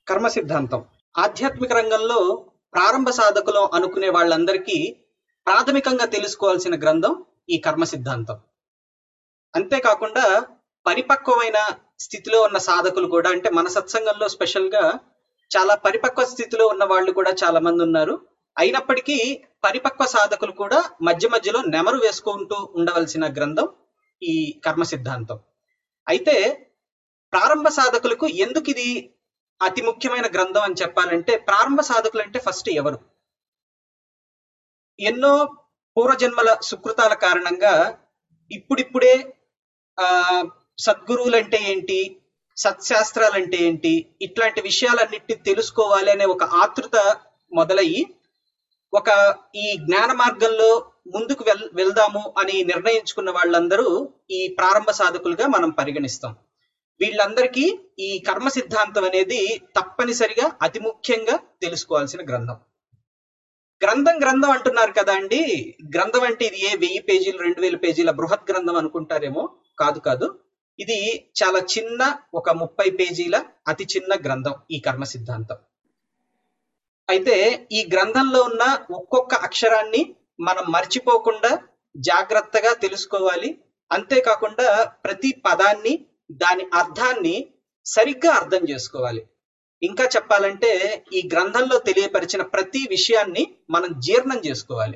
కర్మ సిద్ధాంతం ఆధ్యాత్మిక రంగంలో ప్రారంభ సాధకులు అనుకునే వాళ్ళందరికీ ప్రాథమికంగా తెలుసుకోవాల్సిన గ్రంథం ఈ కర్మ సిద్ధాంతం అంతేకాకుండా పరిపక్వమైన స్థితిలో ఉన్న సాధకులు కూడా అంటే మన సత్సంగంలో స్పెషల్ గా చాలా పరిపక్వ స్థితిలో ఉన్న వాళ్ళు కూడా చాలా మంది ఉన్నారు అయినప్పటికీ పరిపక్వ సాధకులు కూడా మధ్య మధ్యలో నెమరు వేసుకుంటూ ఉండవలసిన గ్రంథం ఈ కర్మ సిద్ధాంతం అయితే ప్రారంభ సాధకులకు ఎందుకు ఇది అతి ముఖ్యమైన గ్రంథం అని చెప్పాలంటే ప్రారంభ సాధకులు అంటే ఫస్ట్ ఎవరు ఎన్నో పూర్వజన్మల సుకృతాల కారణంగా ఇప్పుడిప్పుడే ఆ సద్గురువులు అంటే ఏంటి సత్శాస్త్రాలు అంటే ఏంటి ఇట్లాంటి విషయాలన్నిటిని తెలుసుకోవాలి అనే ఒక ఆతృత మొదలయ్యి ఒక ఈ జ్ఞాన మార్గంలో ముందుకు వెల్ వెళ్దాము అని నిర్ణయించుకున్న వాళ్ళందరూ ఈ ప్రారంభ సాధకులుగా మనం పరిగణిస్తాం వీళ్ళందరికీ ఈ కర్మ సిద్ధాంతం అనేది తప్పనిసరిగా అతి ముఖ్యంగా తెలుసుకోవాల్సిన గ్రంథం గ్రంథం గ్రంథం అంటున్నారు కదా అండి గ్రంథం అంటే ఇది ఏ వెయ్యి పేజీలు రెండు వేల పేజీల బృహత్ గ్రంథం అనుకుంటారేమో కాదు కాదు ఇది చాలా చిన్న ఒక ముప్పై పేజీల అతి చిన్న గ్రంథం ఈ కర్మ సిద్ధాంతం అయితే ఈ గ్రంథంలో ఉన్న ఒక్కొక్క అక్షరాన్ని మనం మర్చిపోకుండా జాగ్రత్తగా తెలుసుకోవాలి అంతేకాకుండా ప్రతి పదాన్ని దాని అర్థాన్ని సరిగ్గా అర్థం చేసుకోవాలి ఇంకా చెప్పాలంటే ఈ గ్రంథంలో తెలియపరిచిన ప్రతి విషయాన్ని మనం జీర్ణం చేసుకోవాలి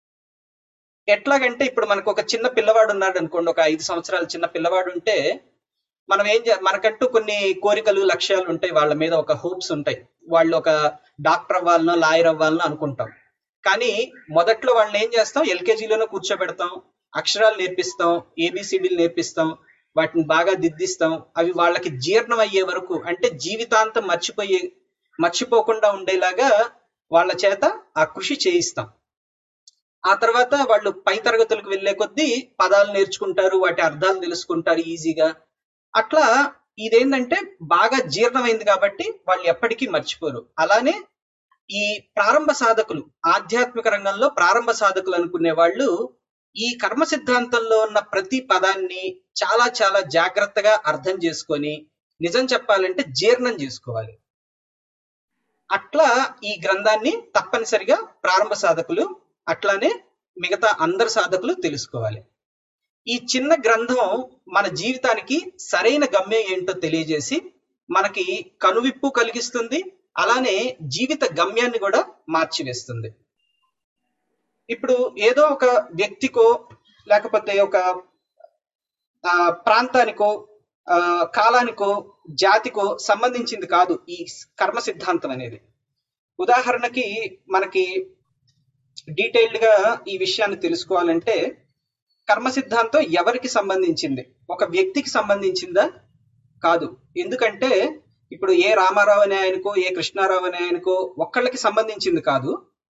ఎట్లాగంటే ఇప్పుడు మనకు ఒక చిన్న పిల్లవాడు ఉన్నాడు అనుకోండి ఒక ఐదు సంవత్సరాల చిన్న పిల్లవాడు ఉంటే మనం ఏం చే మనకంటూ కొన్ని కోరికలు లక్ష్యాలు ఉంటాయి వాళ్ళ మీద ఒక హోప్స్ ఉంటాయి వాళ్ళు ఒక డాక్టర్ అవ్వాలనో లాయర్ అవ్వాలనో అనుకుంటాం కానీ మొదట్లో వాళ్ళని ఏం చేస్తాం ఎల్కేజీలోనే కూర్చోబెడతాం అక్షరాలు నేర్పిస్తాం ఏబిసిడీలు నేర్పిస్తాం వాటిని బాగా దిద్దిస్తాం అవి వాళ్ళకి జీర్ణం అయ్యే వరకు అంటే జీవితాంతం మర్చిపోయే మర్చిపోకుండా ఉండేలాగా వాళ్ళ చేత ఆ కృషి చేయిస్తాం ఆ తర్వాత వాళ్ళు పై తరగతులకు వెళ్లే కొద్దీ పదాలు నేర్చుకుంటారు వాటి అర్థాలు తెలుసుకుంటారు ఈజీగా అట్లా ఇదేంటంటే బాగా జీర్ణమైంది కాబట్టి వాళ్ళు ఎప్పటికీ మర్చిపోరు అలానే ఈ ప్రారంభ సాధకులు ఆధ్యాత్మిక రంగంలో ప్రారంభ సాధకులు అనుకునే వాళ్ళు ఈ కర్మ సిద్ధాంతంలో ఉన్న ప్రతి పదాన్ని చాలా చాలా జాగ్రత్తగా అర్థం చేసుకొని నిజం చెప్పాలంటే జీర్ణం చేసుకోవాలి అట్లా ఈ గ్రంథాన్ని తప్పనిసరిగా ప్రారంభ సాధకులు అట్లానే మిగతా అందరు సాధకులు తెలుసుకోవాలి ఈ చిన్న గ్రంథం మన జీవితానికి సరైన గమ్యం ఏంటో తెలియజేసి మనకి కనువిప్పు కలిగిస్తుంది అలానే జీవిత గమ్యాన్ని కూడా మార్చివేస్తుంది ఇప్పుడు ఏదో ఒక వ్యక్తికో లేకపోతే ఒక ఆ, ప్రాంతానికో ఆ, కాలానికో జాతికో సంబంధించింది కాదు ఈ కర్మ సిద్ధాంతం అనేది ఉదాహరణకి మనకి డీటెయిల్డ్ గా ఈ విషయాన్ని తెలుసుకోవాలంటే కర్మ సిద్ధాంతం ఎవరికి సంబంధించింది ఒక వ్యక్తికి సంబంధించిందా కాదు ఎందుకంటే ఇప్పుడు ఏ రామారావు అనే ఆయనకో ఏ కృష్ణారావు అనే ఆయనకో ఒక్కళ్ళకి సంబంధించింది కాదు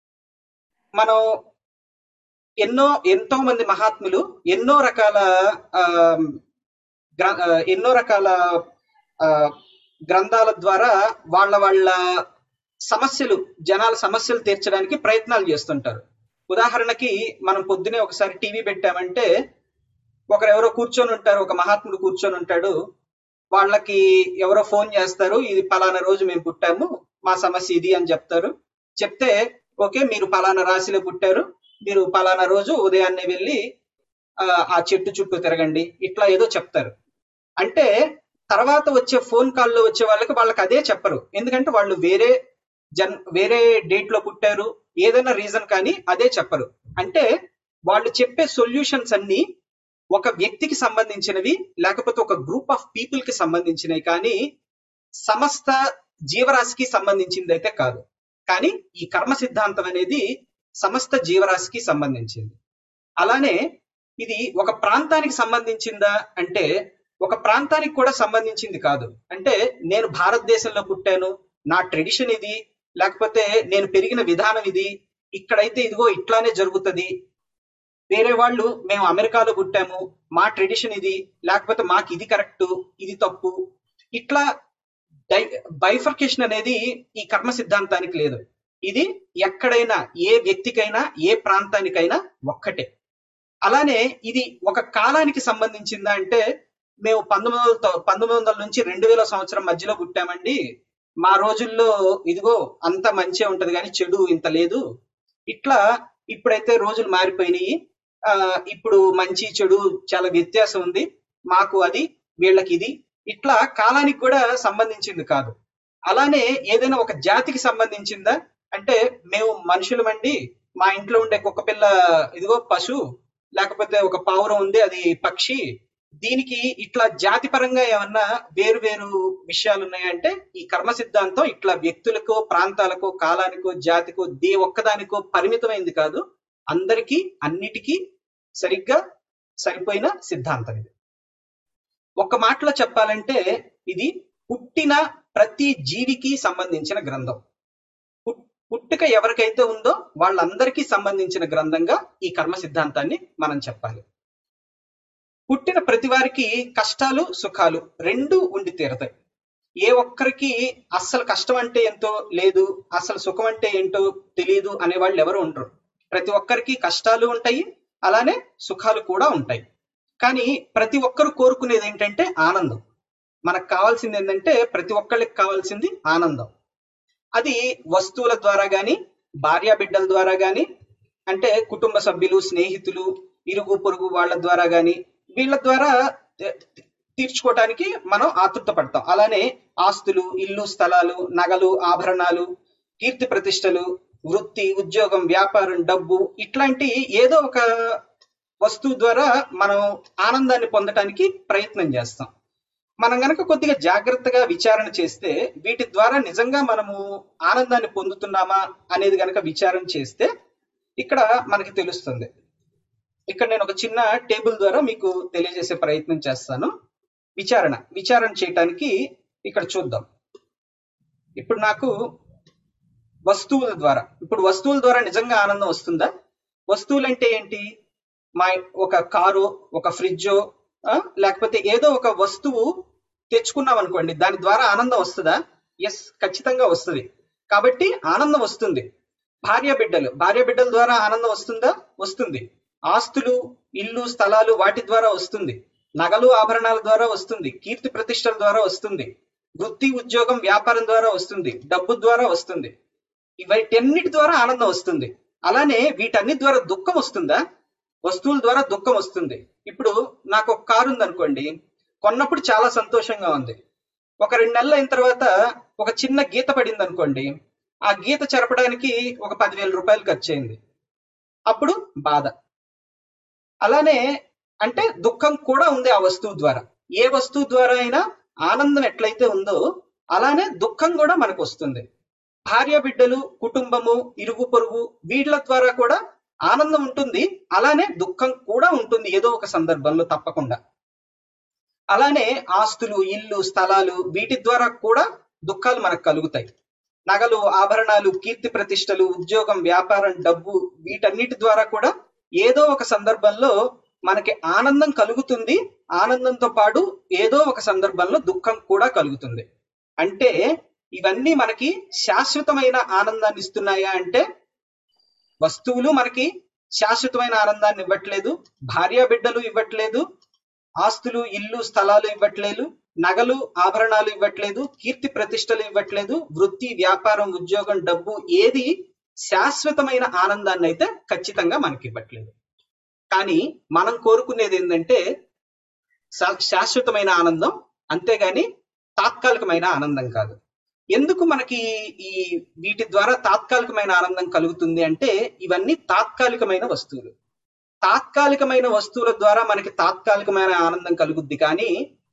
మనం ఎన్నో ఎంతో మంది మహాత్ములు ఎన్నో రకాల ఆ, గ్ర- ఆ, ఎన్నో రకాల ఆ, గ్రంథాల ద్వారా వాళ్ళ వాళ్ళ సమస్యలు జనాల సమస్యలు తీర్చడానికి ప్రయత్నాలు చేస్తుంటారు ఉదాహరణకి మనం పొద్దునే ఒకసారి టీవీ పెట్టామంటే ఒకరు ఎవరో కూర్చొని ఉంటారు ఒక మహాత్ముడు కూర్చొని ఉంటాడు వాళ్ళకి ఎవరో ఫోన్ చేస్తారు ఇది పలానా రోజు మేము పుట్టాము మా సమస్య ఇది అని చెప్తారు చెప్తే ఓకే మీరు పలానా రాశిలో పుట్టారు మీరు పలానా రోజు ఉదయాన్నే వెళ్ళి ఆ, ఆ చెట్టు చుట్టూ తిరగండి ఇట్లా ఏదో చెప్తారు అంటే తర్వాత వచ్చే ఫోన్ కాల్లో వచ్చే వాళ్ళకి వాళ్ళకి అదే చెప్పరు ఎందుకంటే వాళ్ళు వేరే జన్ వేరే డేట్ లో పుట్టారు ఏదైనా రీజన్ కానీ అదే చెప్పరు అంటే వాళ్ళు చెప్పే సొల్యూషన్స్ అన్ని ఒక వ్యక్తికి సంబంధించినవి లేకపోతే ఒక గ్రూప్ ఆఫ్ పీపుల్ కి సంబంధించినవి కానీ సమస్త జీవరాశికి సంబంధించింది అయితే కాదు కానీ ఈ కర్మ సిద్ధాంతం అనేది సమస్త జీవరాశికి సంబంధించింది అలానే ఇది ఒక ప్రాంతానికి సంబంధించిందా అంటే ఒక ప్రాంతానికి కూడా సంబంధించింది కాదు అంటే నేను భారతదేశంలో పుట్టాను నా ట్రెడిషన్ ఇది లేకపోతే నేను పెరిగిన విధానం ఇది ఇక్కడైతే ఇదిగో ఇట్లానే జరుగుతుంది వేరే వాళ్ళు మేము అమెరికాలో పుట్టాము మా ట్రెడిషన్ ఇది లేకపోతే మాకు ఇది కరెక్ట్ ఇది తప్పు ఇట్లా బైఫర్కేషన్ అనేది ఈ కర్మ సిద్ధాంతానికి లేదు ఇది ఎక్కడైనా ఏ వ్యక్తికైనా ఏ ప్రాంతానికైనా ఒక్కటే అలానే ఇది ఒక కాలానికి సంబంధించిందా అంటే మేము పంతొమ్మిది వందల పంతొమ్మిది వందల నుంచి రెండు వేల సంవత్సరం మధ్యలో పుట్టామండి మా రోజుల్లో ఇదిగో అంత మంచిగా ఉంటది కానీ చెడు ఇంత లేదు ఇట్లా ఇప్పుడైతే రోజులు మారిపోయినాయి ఆ ఇప్పుడు మంచి చెడు చాలా వ్యత్యాసం ఉంది మాకు అది వీళ్ళకి ఇది ఇట్లా కాలానికి కూడా సంబంధించింది కాదు అలానే ఏదైనా ఒక జాతికి సంబంధించిందా అంటే మేము మనుషులమండి మా ఇంట్లో ఉండే కుక్క పిల్ల ఇదిగో పశు లేకపోతే ఒక పావురం ఉంది అది పక్షి దీనికి ఇట్లా జాతి పరంగా ఏమన్నా వేరు వేరు విషయాలు ఉన్నాయంటే ఈ కర్మ సిద్ధాంతం ఇట్లా వ్యక్తులకో ప్రాంతాలకో కాలానికో జాతికో దే ఒక్కదానికో పరిమితమైంది కాదు అందరికీ అన్నిటికీ సరిగ్గా సరిపోయిన సిద్ధాంతం ఇది ఒక మాటలో చెప్పాలంటే ఇది పుట్టిన ప్రతి జీవికి సంబంధించిన గ్రంథం పుట్- పుట్టుక ఎవరికైతే ఉందో వాళ్ళందరికీ సంబంధించిన గ్రంథంగా ఈ కర్మ సిద్ధాంతాన్ని మనం చెప్పాలి పుట్టిన ప్రతి వారికి కష్టాలు సుఖాలు రెండు ఉండి తీరతాయి ఏ ఒక్కరికి అస్సలు కష్టం అంటే ఎంతో లేదు అసలు సుఖం అంటే ఏంటో తెలియదు అనే వాళ్ళు ఎవరు ఉండరు ప్రతి ఒక్కరికి కష్టాలు ఉంటాయి అలానే సుఖాలు కూడా ఉంటాయి కానీ ప్రతి ఒక్కరు కోరుకునేది ఏంటంటే ఆనందం మనకు కావాల్సింది ఏంటంటే ప్రతి ఒక్కళ్ళకి కావాల్సింది ఆనందం అది వస్తువుల ద్వారా గాని భార్యా బిడ్డల ద్వారా గాని అంటే కుటుంబ సభ్యులు స్నేహితులు ఇరుగు పొరుగు వాళ్ళ ద్వారా గాని వీళ్ళ ద్వారా తే- తీర్చుకోవటానికి మనం ఆతృత పడతాం అలానే ఆస్తులు ఇల్లు స్థలాలు నగలు ఆభరణాలు కీర్తి ప్రతిష్టలు వృత్తి ఉద్యోగం వ్యాపారం డబ్బు ఇట్లాంటి ఏదో ఒక వస్తువు ద్వారా మనం ఆనందాన్ని పొందటానికి ప్రయత్నం చేస్తాం మనం గనక కొద్దిగా జాగ్రత్తగా విచారణ చేస్తే వీటి ద్వారా నిజంగా మనము ఆనందాన్ని పొందుతున్నామా అనేది గనక విచారణ చేస్తే ఇక్కడ మనకి తెలుస్తుంది ఇక్కడ నేను ఒక చిన్న టేబుల్ ద్వారా మీకు తెలియజేసే ప్రయత్నం చేస్తాను విచారణ విచారణ చేయటానికి ఇక్కడ చూద్దాం ఇప్పుడు నాకు వస్తువుల ద్వారా ఇప్పుడు వస్తువుల ద్వారా నిజంగా ఆనందం వస్తుందా వస్తువులు అంటే ఏంటి మా ఒక కారు ఒక ఫ్రిడ్జో ఆ, లేకపోతే ఏదో ఒక వస్తువు తెచ్చుకున్నాం అనుకోండి దాని ద్వారా ఆనందం వస్తుందా ఎస్ ఖచ్చితంగా వస్తుంది కాబట్టి ఆనందం వస్తుంది భార్య బిడ్డలు భార్య బిడ్డల ద్వారా ఆనందం వస్తుందా వస్తుంది ఆస్తులు ఇల్లు స్థలాలు వాటి ద్వారా వస్తుంది నగలు ఆభరణాల ద్వారా వస్తుంది కీర్తి ప్రతిష్టల ద్వారా వస్తుంది వృత్తి ఉద్యోగం వ్యాపారం ద్వారా వస్తుంది డబ్బు ద్వారా వస్తుంది వీటన్నిటి ద్వారా ఆనందం వస్తుంది అలానే వీటన్నిటి ద్వారా దుఃఖం వస్తుందా వస్తువుల ద్వారా దుఃఖం వస్తుంది ఇప్పుడు నాకు ఒక కారు ఉందనుకోండి కొన్నప్పుడు చాలా సంతోషంగా ఉంది ఒక రెండు నెలలు అయిన తర్వాత ఒక చిన్న గీత పడింది అనుకోండి ఆ గీత చెరపడానికి ఒక పదివేల రూపాయలు ఖర్చు అయింది అప్పుడు బాధ అలానే అంటే దుఃఖం కూడా ఉంది ఆ వస్తువు ద్వారా ఏ వస్తువు ద్వారా అయినా ఆనందం ఎట్లయితే ఉందో అలానే దుఃఖం కూడా మనకు వస్తుంది భార్య బిడ్డలు కుటుంబము ఇరుగు పొరుగు వీళ్ళ ద్వారా కూడా ఆనందం ఉంటుంది అలానే దుఃఖం కూడా ఉంటుంది ఏదో ఒక సందర్భంలో తప్పకుండా అలానే ఆస్తులు ఇల్లు స్థలాలు వీటి ద్వారా కూడా దుఃఖాలు మనకు కలుగుతాయి నగలు ఆభరణాలు కీర్తి ప్రతిష్టలు ఉద్యోగం వ్యాపారం డబ్బు వీటన్నిటి ద్వారా కూడా ఏదో ఒక సందర్భంలో మనకి ఆనందం కలుగుతుంది ఆనందంతో పాటు ఏదో ఒక సందర్భంలో దుఃఖం కూడా కలుగుతుంది అంటే ఇవన్నీ మనకి శాశ్వతమైన ఆనందాన్ని ఇస్తున్నాయా అంటే వస్తువులు మనకి శాశ్వతమైన ఆనందాన్ని ఇవ్వట్లేదు భార్య బిడ్డలు ఇవ్వట్లేదు ఆస్తులు ఇల్లు స్థలాలు ఇవ్వట్లేదు నగలు ఆభరణాలు ఇవ్వట్లేదు కీర్తి ప్రతిష్టలు ఇవ్వట్లేదు వృత్తి వ్యాపారం ఉద్యోగం డబ్బు ఏది శాశ్వతమైన ఆనందాన్ని అయితే ఖచ్చితంగా మనకి ఇవ్వట్లేదు కానీ మనం కోరుకునేది ఏంటంటే శా- శాశ్వతమైన ఆనందం అంతేగాని తాత్కాలికమైన ఆనందం కాదు ఎందుకు మనకి ఈ వీటి ద్వారా తాత్కాలికమైన ఆనందం కలుగుతుంది అంటే ఇవన్నీ తాత్కాలికమైన వస్తువులు తాత్కాలికమైన వస్తువుల ద్వారా మనకి తాత్కాలికమైన ఆనందం కలుగుద్ది కానీ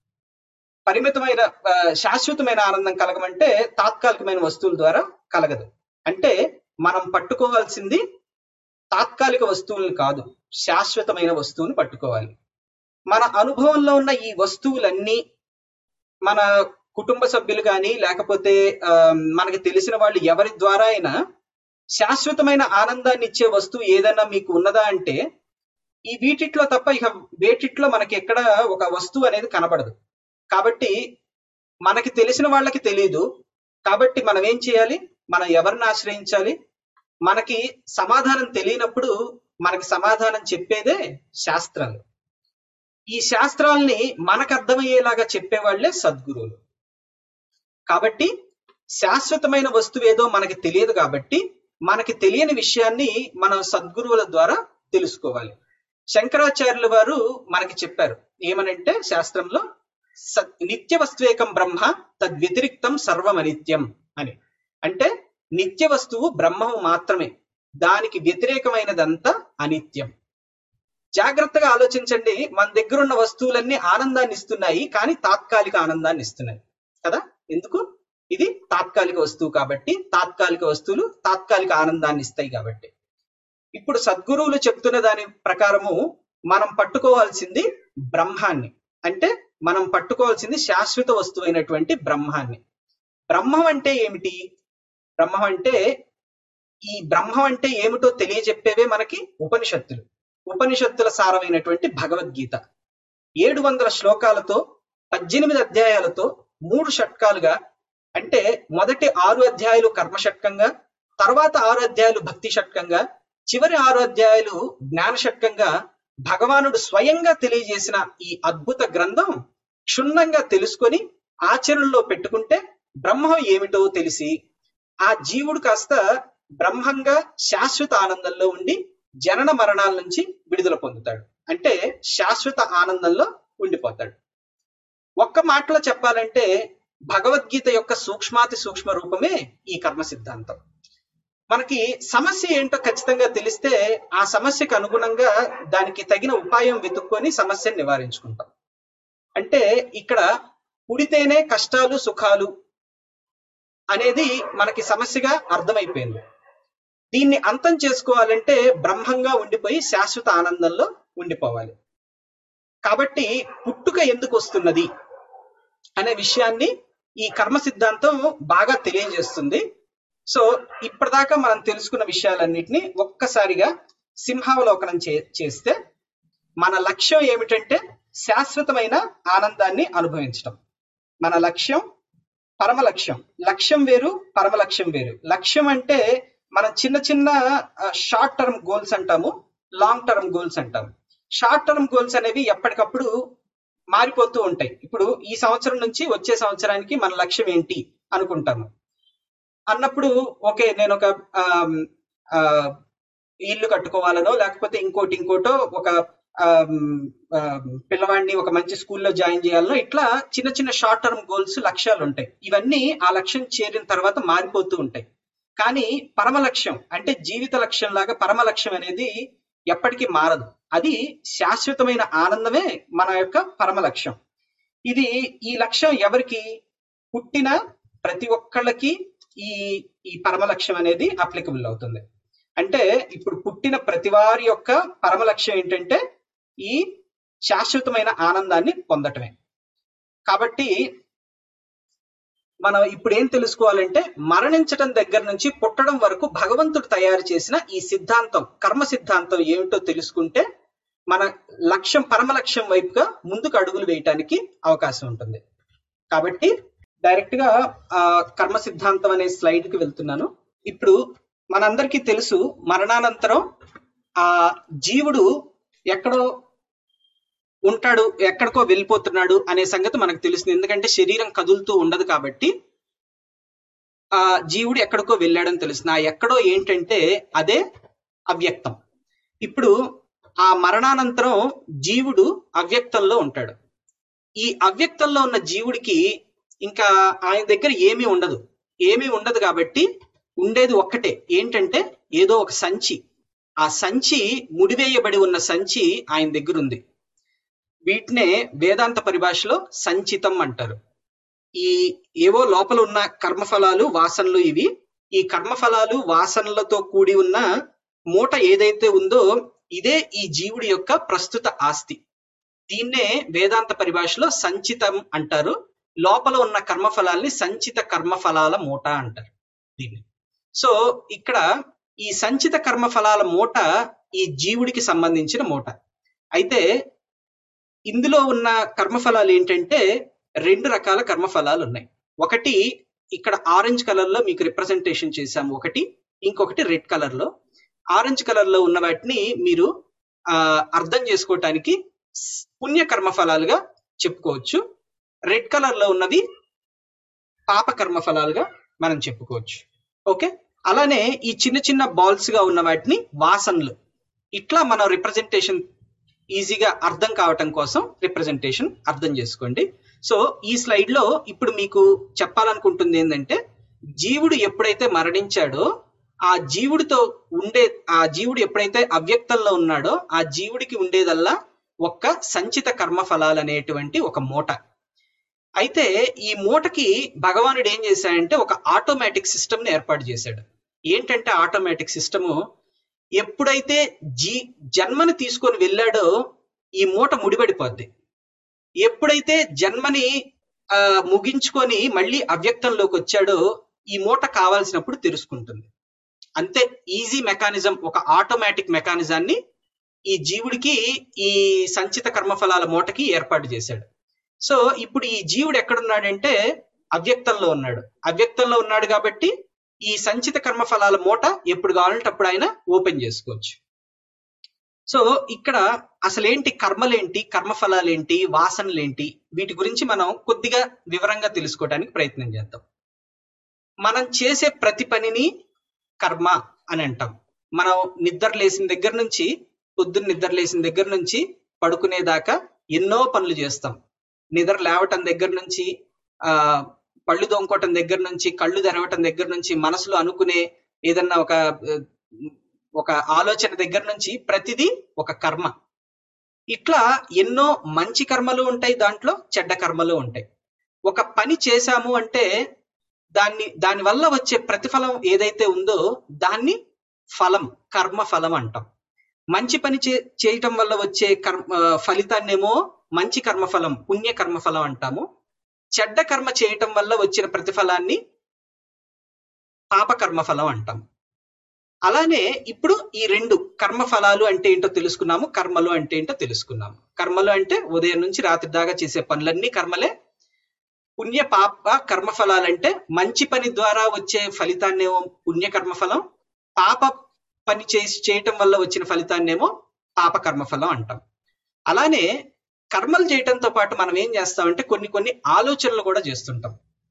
పరిమితమైన ఆ, శాశ్వతమైన ఆనందం కలగమంటే తాత్కాలికమైన వస్తువుల ద్వారా కలగదు అంటే మనం పట్టుకోవాల్సింది తాత్కాలిక వస్తువులను కాదు శాశ్వతమైన వస్తువుని పట్టుకోవాలి మన అనుభవంలో ఉన్న ఈ వస్తువులన్నీ మన కుటుంబ సభ్యులు కానీ లేకపోతే ఆ, మనకి తెలిసిన వాళ్ళు ఎవరి ద్వారా అయినా శాశ్వతమైన ఆనందాన్ని ఇచ్చే వస్తువు ఏదైనా మీకు ఉన్నదా అంటే ఈ వీటిట్లో తప్ప ఇక వేటిట్లో మనకి ఎక్కడ ఒక వస్తువు అనేది కనబడదు కాబట్టి మనకి తెలిసిన వాళ్ళకి తెలియదు కాబట్టి మనం ఏం చేయాలి మనం ఎవరిని ఆశ్రయించాలి మనకి సమాధానం తెలియనప్పుడు మనకి సమాధానం చెప్పేదే శాస్త్రాలు ఈ శాస్త్రాల్ని మనకు అర్థమయ్యేలాగా చెప్పేవాళ్లే సద్గురువులు కాబట్టి శాశ్వతమైన వస్తువు ఏదో మనకి తెలియదు కాబట్టి మనకి తెలియని విషయాన్ని మనం సద్గురువుల ద్వారా తెలుసుకోవాలి శంకరాచార్యుల వారు మనకి చెప్పారు ఏమనంటే శాస్త్రంలో స- నిత్య వస్తువేకం బ్రహ్మ తద్వ్యతిరిక్తం సర్వమనిత్యం అని అంటే నిత్య వస్తువు బ్రహ్మము మాత్రమే దానికి వ్యతిరేకమైనదంతా అనిత్యం జాగ్రత్తగా ఆలోచించండి మన దగ్గర ఉన్న వస్తువులన్నీ ఆనందాన్ని ఇస్తున్నాయి కానీ తాత్కాలిక ఆనందాన్ని ఇస్తున్నాయి కదా ఎందుకు ఇది తాత్కాలిక వస్తువు కాబట్టి తాత్కాలిక వస్తువులు తాత్కాలిక ఆనందాన్ని ఇస్తాయి కాబట్టి ఇప్పుడు సద్గురువులు చెప్తున్న దాని ప్రకారము మనం పట్టుకోవాల్సింది బ్రహ్మాన్ని అంటే మనం పట్టుకోవాల్సింది శాశ్వత వస్తువైనటువంటి బ్రహ్మాన్ని బ్రహ్మం అంటే ఏమిటి బ్రహ్మం అంటే ఈ బ్రహ్మం అంటే ఏమిటో తెలియజెప్పేవే మనకి ఉపనిషత్తులు ఉపనిషత్తుల సారమైనటువంటి భగవద్గీత ఏడు వందల శ్లోకాలతో పద్దెనిమిది అధ్యాయాలతో మూడు షట్కాలుగా అంటే మొదటి ఆరు అధ్యాయులు కర్మ షట్కంగా తర్వాత ఆరు అధ్యాయులు భక్తి షట్కంగా చివరి ఆరు అధ్యాయులు జ్ఞాన షట్కంగా భగవానుడు స్వయంగా తెలియజేసిన ఈ అద్భుత గ్రంథం క్షుణ్ణంగా తెలుసుకొని ఆచరణలో పెట్టుకుంటే బ్రహ్మం ఏమిటో తెలిసి ఆ జీవుడు కాస్త బ్రహ్మంగా శాశ్వత ఆనందంలో ఉండి జనన మరణాల నుంచి విడుదల పొందుతాడు అంటే శాశ్వత ఆనందంలో ఉండిపోతాడు ఒక్క మాటలో చెప్పాలంటే భగవద్గీత యొక్క సూక్ష్మాతి సూక్ష్మ రూపమే ఈ కర్మ సిద్ధాంతం మనకి సమస్య ఏంటో ఖచ్చితంగా తెలిస్తే ఆ సమస్యకు అనుగుణంగా దానికి తగిన ఉపాయం వెతుక్కొని సమస్యను నివారించుకుంటాం అంటే ఇక్కడ పుడితేనే కష్టాలు సుఖాలు అనేది మనకి సమస్యగా అర్థమైపోయింది దీన్ని అంతం చేసుకోవాలంటే బ్రహ్మంగా ఉండిపోయి శాశ్వత ఆనందంలో ఉండిపోవాలి కాబట్టి పుట్టుక ఎందుకు వస్తున్నది అనే విషయాన్ని ఈ కర్మ సిద్ధాంతం బాగా తెలియజేస్తుంది సో ఇప్పటిదాకా మనం తెలుసుకున్న విషయాలన్నిటిని ఒక్కసారిగా సింహావలోకనం చే చేస్తే మన లక్ష్యం ఏమిటంటే శాశ్వతమైన ఆనందాన్ని అనుభవించడం మన లక్ష్యం పరమ లక్ష్యం లక్ష్యం వేరు పరమ లక్ష్యం వేరు లక్ష్యం అంటే మనం చిన్న చిన్న షార్ట్ టర్మ్ గోల్స్ అంటాము లాంగ్ టర్మ్ గోల్స్ అంటాము షార్ట్ టర్మ్ గోల్స్ అనేవి ఎప్పటికప్పుడు మారిపోతూ ఉంటాయి ఇప్పుడు ఈ సంవత్సరం నుంచి వచ్చే సంవత్సరానికి మన లక్ష్యం ఏంటి అనుకుంటాము అన్నప్పుడు ఓకే నేను ఒక ఆమ్, ఆ, ఇల్లు కట్టుకోవాలనో లేకపోతే ఇంకోటి ఇంకోటో ఒక ఆమ్, ఆమ్, పిల్లవాడిని ఒక మంచి స్కూల్లో జాయిన్ చేయాలనో ఇట్లా చిన్న చిన్న షార్ట్ టర్మ్ గోల్స్ లక్ష్యాలు ఉంటాయి ఇవన్నీ ఆ లక్ష్యం చేరిన తర్వాత మారిపోతూ ఉంటాయి కానీ పరమ లక్ష్యం అంటే జీవిత లక్ష్యం లాగా పరమ లక్ష్యం అనేది ఎప్పటికీ మారదు అది శాశ్వతమైన ఆనందమే మన యొక్క పరమ లక్ష్యం ఇది ఈ లక్ష్యం ఎవరికి పుట్టిన ప్రతి ఒక్కళ్ళకి ఈ ఈ పరమ లక్ష్యం అనేది అప్లికబుల్ అవుతుంది అంటే ఇప్పుడు పుట్టిన ప్రతి వారి యొక్క పరమ లక్ష్యం ఏంటంటే ఈ శాశ్వతమైన ఆనందాన్ని పొందటమే కాబట్టి మనం ఇప్పుడు ఏం తెలుసుకోవాలంటే మరణించడం దగ్గర నుంచి పుట్టడం వరకు భగవంతుడు తయారు చేసిన ఈ సిద్ధాంతం కర్మ సిద్ధాంతం ఏమిటో తెలుసుకుంటే మన లక్ష్యం పరమ లక్ష్యం వైపుగా ముందుకు అడుగులు వేయటానికి అవకాశం ఉంటుంది కాబట్టి డైరెక్ట్ గా ఆ కర్మ సిద్ధాంతం అనే స్లైడ్ కి వెళ్తున్నాను ఇప్పుడు మనందరికీ తెలుసు మరణానంతరం ఆ జీవుడు ఎక్కడో ఉంటాడు ఎక్కడికో వెళ్ళిపోతున్నాడు అనే సంగతి మనకు తెలుస్తుంది ఎందుకంటే శరీరం కదులుతూ ఉండదు కాబట్టి ఆ జీవుడు ఎక్కడికో వెళ్ళాడని తెలుస్తుంది ఆ ఎక్కడో ఏంటంటే అదే అవ్యక్తం ఇప్పుడు ఆ మరణానంతరం జీవుడు అవ్యక్తంలో ఉంటాడు ఈ అవ్యక్తంలో ఉన్న జీవుడికి ఇంకా ఆయన దగ్గర ఏమీ ఉండదు ఏమీ ఉండదు కాబట్టి ఉండేది ఒక్కటే ఏంటంటే ఏదో ఒక సంచి ఆ సంచి ముడివేయబడి ఉన్న సంచి ఆయన దగ్గర ఉంది వీటినే వేదాంత పరిభాషలో సంచితం అంటారు ఈ ఏవో లోపల ఉన్న కర్మఫలాలు వాసనలు ఇవి ఈ కర్మఫలాలు వాసనలతో కూడి ఉన్న మూట ఏదైతే ఉందో ఇదే ఈ జీవుడి యొక్క ప్రస్తుత ఆస్తి దీన్నే వేదాంత పరిభాషలో సంచితం అంటారు లోపల ఉన్న కర్మఫలాల్ని సంచిత కర్మఫలాల మూట అంటారు దీన్ని సో ఇక్కడ ఈ సంచిత కర్మఫలాల మూట ఈ జీవుడికి సంబంధించిన మూట అయితే ఇందులో ఉన్న కర్మఫలాలు ఏంటంటే రెండు రకాల కర్మఫలాలు ఉన్నాయి ఒకటి ఇక్కడ ఆరెంజ్ కలర్ లో మీకు రిప్రజెంటేషన్ చేశాము ఒకటి ఇంకొకటి రెడ్ కలర్ లో ఆరెంజ్ కలర్ లో ఉన్న వాటిని మీరు ఆ అర్థం చేసుకోవటానికి పుణ్య కర్మఫలాలుగా చెప్పుకోవచ్చు రెడ్ కలర్ లో ఉన్నవి పాప కర్మఫలాలుగా మనం చెప్పుకోవచ్చు ఓకే అలానే ఈ చిన్న చిన్న బాల్స్ గా ఉన్న వాటిని వాసనలు ఇట్లా మనం రిప్రజెంటేషన్ ఈజీగా అర్థం కావటం కోసం రిప్రజెంటేషన్ అర్థం చేసుకోండి సో ఈ స్లైడ్ లో ఇప్పుడు మీకు చెప్పాలనుకుంటుంది ఏంటంటే జీవుడు ఎప్పుడైతే మరణించాడో ఆ జీవుడితో ఉండే ఆ జీవుడు ఎప్పుడైతే అవ్యక్తంలో ఉన్నాడో ఆ జీవుడికి ఉండేదల్లా ఒక్క సంచిత కర్మ ఫలాలు అనేటువంటి ఒక మూట అయితే ఈ మూటకి భగవానుడు ఏం చేశాడంటే ఒక ఆటోమేటిక్ సిస్టమ్ ని ఏర్పాటు చేశాడు ఏంటంటే ఆటోమేటిక్ సిస్టము ఎప్పుడైతే జీ జన్మని తీసుకొని వెళ్ళాడో ఈ మూట ముడిపడిపోద్ది ఎప్పుడైతే జన్మని ఆ, ముగించుకొని మళ్ళీ అవ్యక్తంలోకి వచ్చాడో ఈ మూట కావాల్సినప్పుడు తెరుచుకుంటుంది అంతే ఈజీ మెకానిజం ఒక ఆటోమేటిక్ మెకానిజాన్ని ఈ జీవుడికి ఈ సంచిత కర్మఫలాల మూటకి ఏర్పాటు చేశాడు సో ఇప్పుడు ఈ జీవుడు ఎక్కడున్నాడంటే అవ్యక్తంలో ఉన్నాడు అవ్యక్తంలో ఉన్నాడు కాబట్టి ఈ సంచిత కర్మఫలాల మూట ఎప్పుడు కావాలంటే అప్పుడు ఆయన ఓపెన్ చేసుకోవచ్చు సో ఇక్కడ అసలేంటి కర్మలేంటి కర్మఫలాలేంటి వాసనలేంటి వీటి గురించి మనం కొద్దిగా వివరంగా తెలుసుకోవడానికి ప్రయత్నం చేద్దాం మనం చేసే ప్రతి పనిని కర్మ అని అంటాం మనం నిద్ర లేసిన దగ్గర నుంచి పొద్దున్న నిద్ర లేసిన దగ్గర నుంచి పడుకునేదాకా ఎన్నో పనులు చేస్తాం నిద్ర లేవటం దగ్గర నుంచి ఆ పళ్ళు దొంకోవటం దగ్గర నుంచి కళ్ళు తెరవటం దగ్గర నుంచి మనసులో అనుకునే ఏదన్నా ఒక ఆ, ఒక ఆలోచన దగ్గర నుంచి ప్రతిదీ ఒక కర్మ ఇట్లా ఎన్నో మంచి కర్మలు ఉంటాయి దాంట్లో చెడ్డ కర్మలు ఉంటాయి ఒక పని చేశాము అంటే దాన్ని దాని వల్ల వచ్చే ప్రతిఫలం ఏదైతే ఉందో దాన్ని ఫలం కర్మ ఫలం అంటాం మంచి పని చే చేయటం వల్ల వచ్చే కర్మ ఆ, ఫలితాన్నేమో మంచి కర్మఫలం పుణ్య కర్మఫలం అంటాము చెడ్డ కర్మ చేయటం వల్ల వచ్చిన ప్రతిఫలాన్ని పాప కర్మఫలం అంటాం అలానే ఇప్పుడు ఈ రెండు కర్మ ఫలాలు అంటే ఏంటో తెలుసుకున్నాము కర్మలు అంటే ఏంటో తెలుసుకున్నాము కర్మలు అంటే ఉదయం నుంచి రాత్రి దాకా చేసే పనులన్నీ కర్మలే పుణ్య పాప కర్మ ఫలాలంటే మంచి పని ద్వారా వచ్చే ఫలితాన్నేమో పుణ్య కర్మఫలం పాప పని చేసి చేయటం వల్ల వచ్చిన ఫలితాన్నేమో పాప కర్మఫలం అంటాం అలానే కర్మలు చేయటంతో పాటు మనం ఏం చేస్తామంటే కొన్ని కొన్ని ఆలోచనలు కూడా చేస్తుంటాం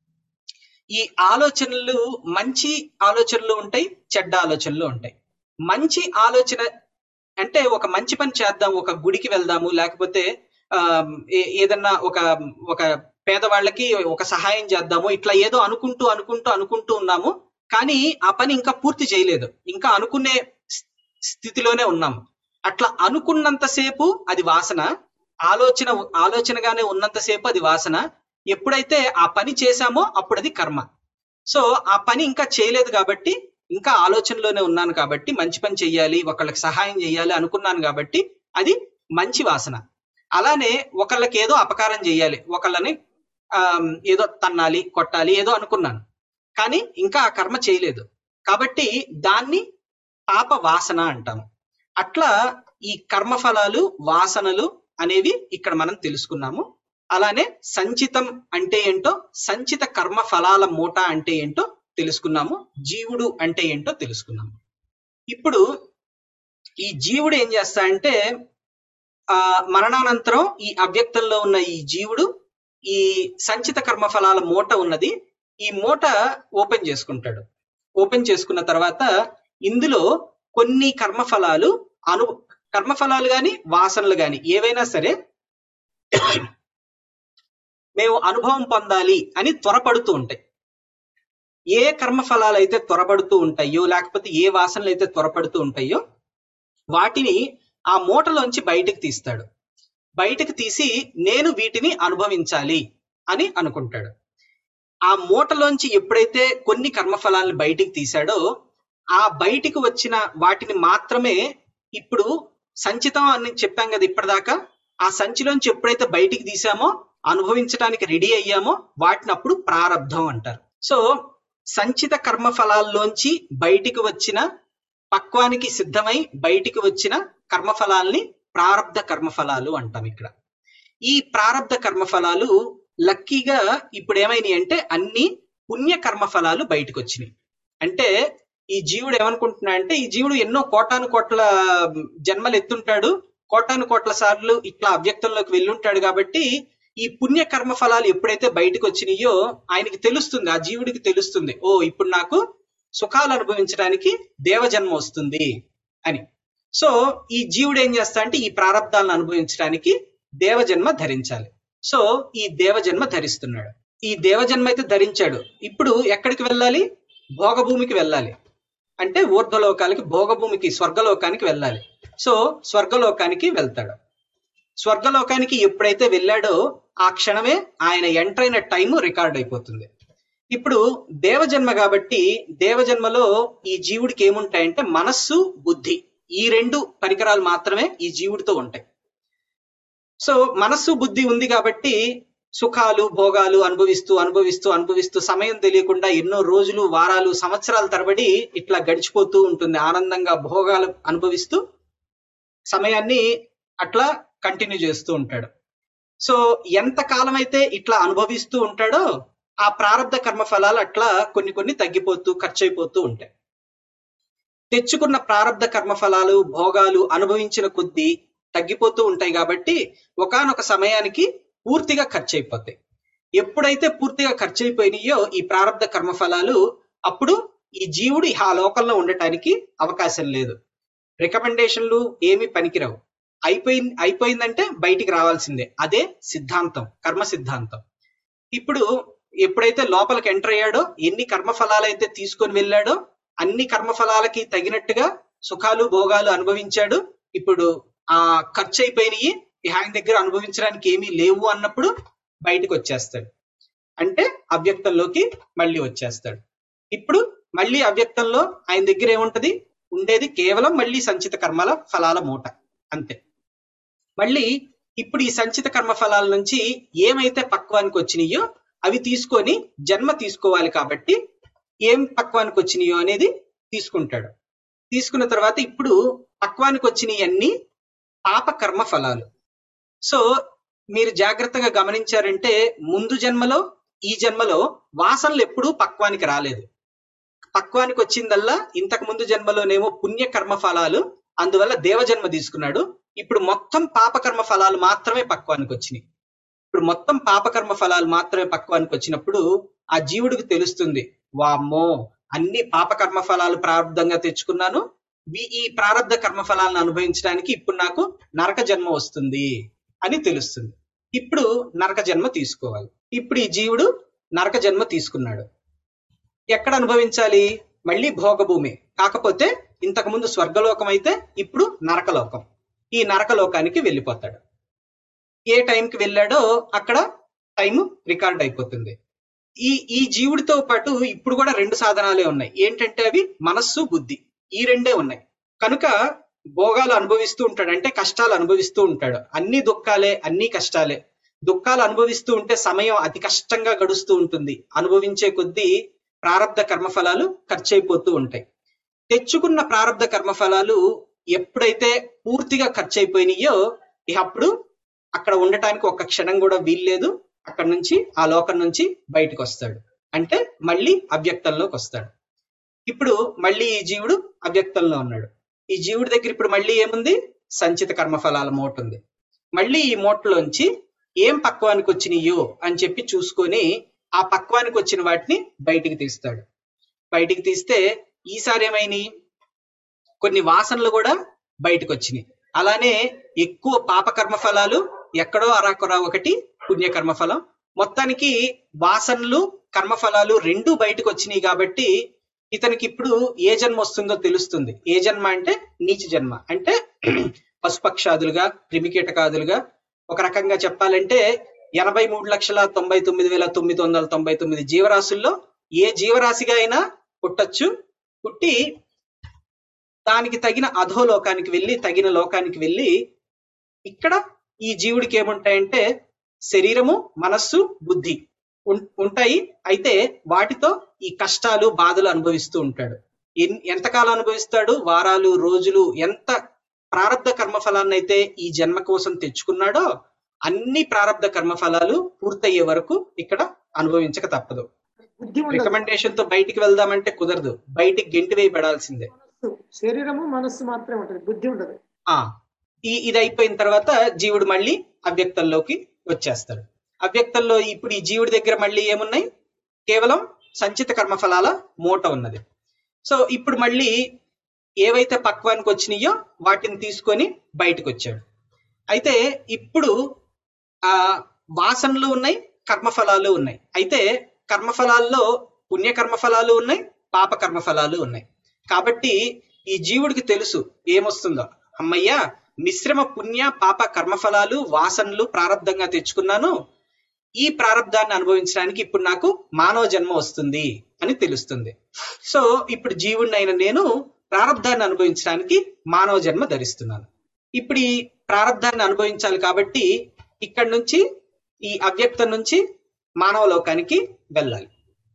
ఈ ఆలోచనలు మంచి ఆలోచనలు ఉంటాయి చెడ్డ ఆలోచనలు ఉంటాయి మంచి ఆలోచన అంటే ఒక మంచి పని చేద్దాం ఒక గుడికి వెళ్దాము లేకపోతే ఆ, ఏ- ఏదన్నా ఒక ఒక పేదవాళ్ళకి ఒక సహాయం చేద్దాము ఇట్లా ఏదో అనుకుంటూ అనుకుంటూ అనుకుంటూ ఉన్నాము కానీ ఆ పని ఇంకా పూర్తి చేయలేదు ఇంకా అనుకునే స్థి- స్థితిలోనే ఉన్నాము అట్లా అనుకున్నంతసేపు అది వాసన ఆలోచన ఆలోచనగానే ఉన్నంతసేపు అది వాసన ఎప్పుడైతే ఆ పని చేశామో అప్పుడు అది కర్మ సో ఆ పని ఇంకా చేయలేదు కాబట్టి ఇంకా ఆలోచనలోనే ఉన్నాను కాబట్టి మంచి పని చెయ్యాలి ఒకళ్ళకి సహాయం చేయాలి అనుకున్నాను కాబట్టి అది మంచి వాసన అలానే ఒకళ్ళకి ఏదో అపకారం చేయాలి ఒకళ్ళని ఆ, ఏదో తన్నాలి కొట్టాలి ఏదో అనుకున్నాను కానీ ఇంకా ఆ కర్మ చేయలేదు కాబట్టి దాన్ని పాప వాసన అంటాము అట్లా ఈ కర్మఫలాలు వాసనలు అనేవి ఇక్కడ మనం తెలుసుకున్నాము అలానే సంచితం అంటే ఏంటో సంచిత కర్మ ఫలాల మూట అంటే ఏంటో తెలుసుకున్నాము జీవుడు అంటే ఏంటో తెలుసుకున్నాము ఇప్పుడు ఈ జీవుడు ఏం చేస్తాడంటే ఆ మరణానంతరం ఈ అవ్యక్తంలో ఉన్న ఈ జీవుడు ఈ సంచిత కర్మ ఫలాల మూట ఉన్నది ఈ మూట ఓపెన్ చేసుకుంటాడు ఓపెన్ చేసుకున్న తర్వాత ఇందులో కొన్ని కర్మఫలాలు అను కర్మఫలాలు గాని వాసనలు గాని ఏవైనా సరే మేము అనుభవం పొందాలి అని త్వరపడుతూ ఉంటాయి ఏ కర్మఫలాలు అయితే త్వరపడుతూ ఉంటాయో లేకపోతే ఏ వాసనలు అయితే త్వరపడుతూ ఉంటాయో వాటిని ఆ మూటలోంచి బయటకు తీస్తాడు బయటకు తీసి నేను వీటిని అనుభవించాలి అని అనుకుంటాడు ఆ మూటలోంచి ఎప్పుడైతే కొన్ని కర్మఫలాలను బయటికి తీశాడో ఆ బయటికి వచ్చిన వాటిని మాత్రమే ఇప్పుడు సంచితం అని చెప్పాం కదా ఇప్పటిదాకా ఆ సంచిలోంచి ఎప్పుడైతే బయటికి తీసామో అనుభవించడానికి రెడీ అయ్యామో వాటిని అప్పుడు ప్రారంధం అంటారు సో సంచిత కర్మ ఫలాల్లోంచి బయటికి వచ్చిన పక్వానికి సిద్ధమై బయటికి వచ్చిన కర్మఫలాల్ని ప్రారంధ కర్మఫలాలు అంటాం ఇక్కడ ఈ ప్రారంధ కర్మఫలాలు లక్కీగా ఇప్పుడు ఏమైనాయి అంటే అన్ని పుణ్య కర్మఫలాలు బయటకు వచ్చినాయి అంటే ఈ జీవుడు ఏమనుకుంటున్నా అంటే ఈ జీవుడు ఎన్నో కోటాను కోట్ల జన్మలు ఎత్తుంటాడు కోటాను కోట్ల సార్లు ఇట్లా అవ్యక్తంలోకి వెళ్ళుంటాడు కాబట్టి ఈ పుణ్య కర్మ ఫలాలు ఎప్పుడైతే బయటకు వచ్చినాయో ఆయనకి తెలుస్తుంది ఆ జీవుడికి తెలుస్తుంది ఓ ఇప్పుడు నాకు సుఖాలు అనుభవించడానికి దేవజన్మ వస్తుంది అని సో ఈ జీవుడు ఏం చేస్తా అంటే ఈ ప్రారంధాలను అనుభవించడానికి దేవజన్మ ధరించాలి సో ఈ దేవజన్మ ధరిస్తున్నాడు ఈ దేవజన్మ అయితే ధరించాడు ఇప్పుడు ఎక్కడికి వెళ్ళాలి భోగభూమికి వెళ్ళాలి అంటే ఊర్ధ్వలోకాలకి భోగభూమికి స్వర్గలోకానికి వెళ్ళాలి సో స్వర్గలోకానికి వెళ్తాడు స్వర్గలోకానికి ఎప్పుడైతే వెళ్ళాడో ఆ క్షణమే ఆయన ఎంటర్ అయిన టైం రికార్డ్ అయిపోతుంది ఇప్పుడు దేవజన్మ కాబట్టి దేవజన్మలో ఈ జీవుడికి ఏముంటాయంటే మనస్సు బుద్ధి ఈ రెండు పరికరాలు మాత్రమే ఈ జీవుడితో ఉంటాయి సో మనస్సు బుద్ధి ఉంది కాబట్టి సుఖాలు భోగాలు అనుభవిస్తూ అనుభవిస్తూ అనుభవిస్తూ సమయం తెలియకుండా ఎన్నో రోజులు వారాలు సంవత్సరాల తరబడి ఇట్లా గడిచిపోతూ ఉంటుంది ఆనందంగా భోగాలు అనుభవిస్తూ సమయాన్ని అట్లా కంటిన్యూ చేస్తూ ఉంటాడు సో ఎంత కాలం అయితే ఇట్లా అనుభవిస్తూ ఉంటాడో ఆ ప్రారంధ కర్మ ఫలాలు అట్లా కొన్ని కొన్ని తగ్గిపోతూ ఖర్చు అయిపోతూ ఉంటాయి తెచ్చుకున్న ప్రారంధ కర్మ ఫలాలు భోగాలు అనుభవించిన కొద్దీ తగ్గిపోతూ ఉంటాయి కాబట్టి ఒకానొక సమయానికి పూర్తిగా ఖర్చు అయిపోతాయి ఎప్పుడైతే పూర్తిగా ఖర్చు అయిపోయినాయో ఈ ప్రారంధ కర్మ ఫలాలు అప్పుడు ఈ జీవుడు ఆ లోకంలో ఉండటానికి అవకాశం లేదు రికమెండేషన్లు ఏమీ పనికిరావు అయిపోయింది అయిపోయిందంటే బయటికి రావాల్సిందే అదే సిద్ధాంతం కర్మ సిద్ధాంతం ఇప్పుడు ఎప్పుడైతే లోపలికి ఎంటర్ అయ్యాడో ఎన్ని కర్మఫలాలు అయితే తీసుకొని వెళ్ళాడో అన్ని కర్మఫలాలకి తగినట్టుగా సుఖాలు భోగాలు అనుభవించాడు ఇప్పుడు ఆ ఖర్చు అయిపోయినాయి ఆయన దగ్గర అనుభవించడానికి ఏమీ లేవు అన్నప్పుడు బయటకు వచ్చేస్తాడు అంటే అవ్యక్తంలోకి మళ్ళీ వచ్చేస్తాడు ఇప్పుడు మళ్ళీ అవ్యక్తంలో ఆయన దగ్గర ఏముంటది ఉండేది కేవలం మళ్ళీ సంచిత కర్మల ఫలాల మూట అంతే మళ్ళీ ఇప్పుడు ఈ సంచిత కర్మ ఫలాల నుంచి ఏమైతే పక్వానికి వచ్చినాయో అవి తీసుకొని జన్మ తీసుకోవాలి కాబట్టి ఏం పక్వానికి వచ్చినాయో అనేది తీసుకుంటాడు తీసుకున్న తర్వాత ఇప్పుడు పక్వానికి వచ్చినవి అన్ని పాప కర్మ ఫలాలు సో మీరు జాగ్రత్తగా గమనించారంటే ముందు జన్మలో ఈ జన్మలో వాసనలు ఎప్పుడూ పక్వానికి రాలేదు పక్వానికి వచ్చిందల్లా ఇంతకు ముందు జన్మలోనేమో పుణ్య కర్మ ఫలాలు అందువల్ల దేవజన్మ తీసుకున్నాడు ఇప్పుడు మొత్తం పాపకర్మ ఫలాలు మాత్రమే పక్వానికి వచ్చినాయి ఇప్పుడు మొత్తం పాపకర్మ ఫలాలు మాత్రమే పక్వానికి వచ్చినప్పుడు ఆ జీవుడికి తెలుస్తుంది వామ్మో అన్ని పాపకర్మ ఫలాలు ప్రారంధంగా తెచ్చుకున్నాను వీ- ఈ ప్రారంధ కర్మ ఫలాలను అనుభవించడానికి ఇప్పుడు నాకు నరక జన్మ వస్తుంది అని తెలుస్తుంది ఇప్పుడు నరక జన్మ తీసుకోవాలి ఇప్పుడు ఈ జీవుడు నరక జన్మ తీసుకున్నాడు ఎక్కడ అనుభవించాలి మళ్ళీ భోగభూమి కాకపోతే ఇంతకు ముందు స్వర్గలోకం అయితే ఇప్పుడు నరకలోకం ఈ నరకలోకానికి వెళ్ళిపోతాడు ఏ టైంకి వెళ్ళాడో అక్కడ టైం రికార్డ్ అయిపోతుంది ఈ ఈ జీవుడితో పాటు ఇప్పుడు కూడా రెండు సాధనాలే ఉన్నాయి ఏంటంటే అవి మనస్సు బుద్ధి ఈ రెండే ఉన్నాయి కనుక భోగాలు అనుభవిస్తూ ఉంటాడు అంటే కష్టాలు అనుభవిస్తూ ఉంటాడు అన్ని దుఃఖాలే అన్ని కష్టాలే దుఃఖాలు అనుభవిస్తూ ఉంటే సమయం అతి కష్టంగా గడుస్తూ ఉంటుంది అనుభవించే కొద్దీ ప్రారంధ కర్మఫలాలు ఖర్చు అయిపోతూ ఉంటాయి తెచ్చుకున్న ప్రారంధ కర్మఫలాలు ఎప్పుడైతే పూర్తిగా ఖర్చు అయిపోయినాయో ఇక అప్పుడు అక్కడ ఉండటానికి ఒక్క క్షణం కూడా వీల్లేదు అక్కడ నుంచి ఆ లోకం నుంచి బయటకు వస్తాడు అంటే మళ్ళీ అవ్యక్తంలోకి వస్తాడు ఇప్పుడు మళ్ళీ ఈ జీవుడు అవ్యక్తంలో ఉన్నాడు ఈ జీవుడి దగ్గర ఇప్పుడు మళ్ళీ ఏముంది సంచిత కర్మఫలాల మూట ఉంది మళ్ళీ ఈ మూటలోంచి ఏం పక్వానికి వచ్చినాయో అని చెప్పి చూసుకొని ఆ పక్వానికి వచ్చిన వాటిని బయటికి తీస్తాడు బయటికి తీస్తే ఈసారి ఏమైనాయి కొన్ని వాసనలు కూడా బయటకు వచ్చినాయి అలానే ఎక్కువ పాప కర్మ ఫలాలు ఎక్కడో అరాకొరా ఒకటి పుణ్య కర్మ ఫలం మొత్తానికి వాసనలు కర్మఫలాలు రెండు బయటకు వచ్చినాయి కాబట్టి ఇతనికి ఇప్పుడు ఏ జన్మ వస్తుందో తెలుస్తుంది ఏ జన్మ అంటే నీచ జన్మ అంటే పశుపక్షాదులుగా క్రిమికీటకాదులుగా ఒక రకంగా చెప్పాలంటే ఎనభై మూడు లక్షల తొంభై తొమ్మిది వేల తొమ్మిది వందల తొంభై తొమ్మిది జీవరాశుల్లో ఏ జీవరాశిగా అయినా పుట్టచ్చు పుట్టి దానికి తగిన అధోలోకానికి వెళ్ళి తగిన లోకానికి వెళ్ళి ఇక్కడ ఈ జీవుడికి ఏముంటాయంటే శరీరము మనస్సు బుద్ధి ఉం- ఉంటాయి అయితే వాటితో ఈ కష్టాలు బాధలు అనుభవిస్తూ ఉంటాడు ఎన్- ఎంతకాలం అనుభవిస్తాడు వారాలు రోజులు ఎంత ప్రారంధ కర్మఫలాన్ని అయితే ఈ జన్మ కోసం తెచ్చుకున్నాడో అన్ని ప్రారంధ కర్మఫలాలు పూర్తయ్యే వరకు ఇక్కడ అనుభవించక తప్పదు బుద్ధి ఉండదు రికమెండేషన్ తో బయటికి వెళ్దామంటే కుదరదు బయటికి గెంటి వేయబడాల్సిందే మనస్సు శరీరము మనస్సు మాత్రమే ఉంటుంది బుద్ధి ఉండదు ఆ ఈ ఇది అయిపోయిన తర్వాత జీవుడు మళ్ళీ అవ్యక్తంలోకి వచ్చేస్తాడు అవ్యక్తంలో ఇప్పుడు ఈ జీవుడి దగ్గర మళ్ళీ ఏమున్నాయి కేవలం సంచిత కర్మఫలాల మూట ఉన్నది సో ఇప్పుడు మళ్ళీ ఏవైతే పక్వానికి వచ్చినాయో వాటిని తీసుకొని బయటకు వచ్చాడు అయితే ఇప్పుడు ఆ వాసనలు ఉన్నాయి కర్మఫలాలు ఉన్నాయి అయితే కర్మఫలాల్లో పుణ్య కర్మఫలాలు ఉన్నాయి పాప కర్మఫలాలు ఉన్నాయి కాబట్టి ఈ జీవుడికి తెలుసు ఏమొస్తుందో అమ్మయ్యా మిశ్రమ పుణ్య పాప కర్మఫలాలు వాసనలు ప్రారంధంగా తెచ్చుకున్నాను ఈ ప్రారంధాన్ని అనుభవించడానికి ఇప్పుడు నాకు మానవ జన్మ వస్తుంది అని తెలుస్తుంది సో ఇప్పుడు జీవుడిని అయిన నేను ప్రారంధాన్ని అనుభవించడానికి మానవ జన్మ ధరిస్తున్నాను ఇప్పుడు ఈ ప్రారంధాన్ని అనుభవించాలి కాబట్టి ఇక్కడ నుంచి ఈ అవ్యక్తం నుంచి మానవ లోకానికి వెళ్ళాలి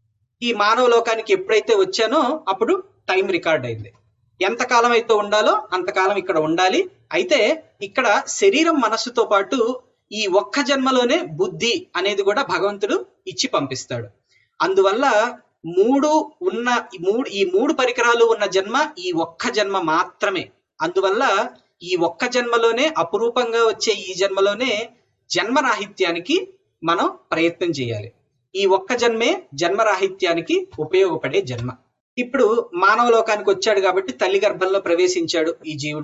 ఈ మానవ లోకానికి ఎప్పుడైతే వచ్చానో అప్పుడు టైం రికార్డ్ అయింది ఎంతకాలం అయితే ఉండాలో అంతకాలం ఇక్కడ ఉండాలి అయితే ఇక్కడ శరీరం మనస్సుతో పాటు ఈ ఒక్క జన్మలోనే బుద్ధి అనేది కూడా భగవంతుడు ఇచ్చి పంపిస్తాడు అందువల్ల మూడు ఉన్న ఈ మూడు ఈ మూడు పరికరాలు ఉన్న జన్మ ఈ ఒక్క జన్మ మాత్రమే అందువల్ల ఈ ఒక్క జన్మలోనే అపురూపంగా వచ్చే ఈ జన్మలోనే జన్మరాహిత్యానికి మనం ప్రయత్నం చేయాలి ఈ ఒక్క జన్మే జన్మరాహిత్యానికి ఉపయోగపడే జన్మ ఇప్పుడు మానవ లోకానికి వచ్చాడు కాబట్టి తల్లి గర్భంలో ప్రవేశించాడు ఈ జీవుడు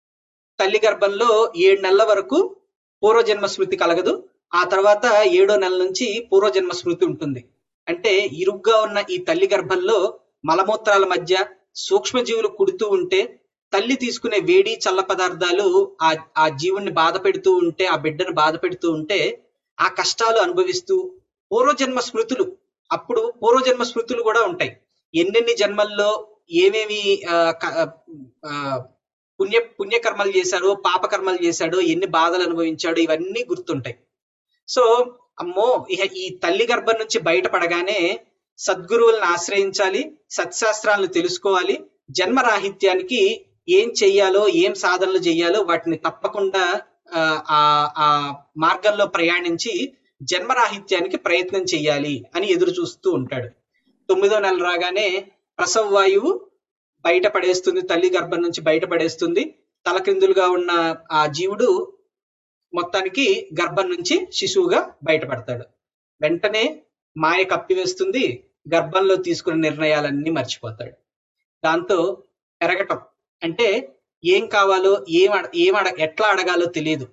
తల్లి గర్భంలో ఏడు నెలల వరకు పూర్వజన్మ స్మృతి కలగదు ఆ తర్వాత ఏడో నెల నుంచి పూర్వజన్మ స్మృతి ఉంటుంది అంటే ఇరుగ్గా ఉన్న ఈ తల్లి గర్భంలో మలమూత్రాల మధ్య సూక్ష్మజీవులు కుడుతూ ఉంటే తల్లి తీసుకునే వేడి చల్ల పదార్థాలు ఆ ఆ జీవుణ్ణి బాధ పెడుతూ ఉంటే ఆ బిడ్డను బాధ పెడుతూ ఉంటే ఆ కష్టాలు అనుభవిస్తూ పూర్వజన్మ స్మృతులు అప్పుడు పూర్వజన్మ స్మృతులు కూడా ఉంటాయి ఎన్నెన్ని జన్మల్లో ఏమేమి ఆ, క- ఆ, పుణ్య పుణ్యకర్మలు చేశాడో పాపకర్మలు చేశాడో ఎన్ని బాధలు అనుభవించాడో ఇవన్నీ గుర్తుంటాయి సో అమ్మో ఇహ ఈ తల్లి గర్భం నుంచి బయటపడగానే సద్గురువులను ఆశ్రయించాలి సత్శాస్త్రాలను తెలుసుకోవాలి జన్మరాహిత్యానికి ఏం చెయ్యాలో ఏం సాధనలు చెయ్యాలో వాటిని తప్పకుండా ఆ, ఆ ఆ మార్గంలో ప్రయాణించి జన్మరాహిత్యానికి ప్రయత్నం చెయ్యాలి అని ఎదురు చూస్తూ ఉంటాడు తొమ్మిదో నెల రాగానే ప్రసవ వాయువు బయట పడేస్తుంది తల్లి గర్భం నుంచి బయట పడేస్తుంది తలక్రిందులుగా ఉన్న ఆ జీవుడు మొత్తానికి గర్భం నుంచి శిశువుగా బయటపడతాడు వెంటనే మాయ కప్పివేస్తుంది గర్భంలో తీసుకున్న నిర్ణయాలన్నీ మర్చిపోతాడు దాంతో పెరగటం అంటే ఏం కావాలో ఏం అడ ఏం అడ ఎట్లా అడగాలో తెలియదు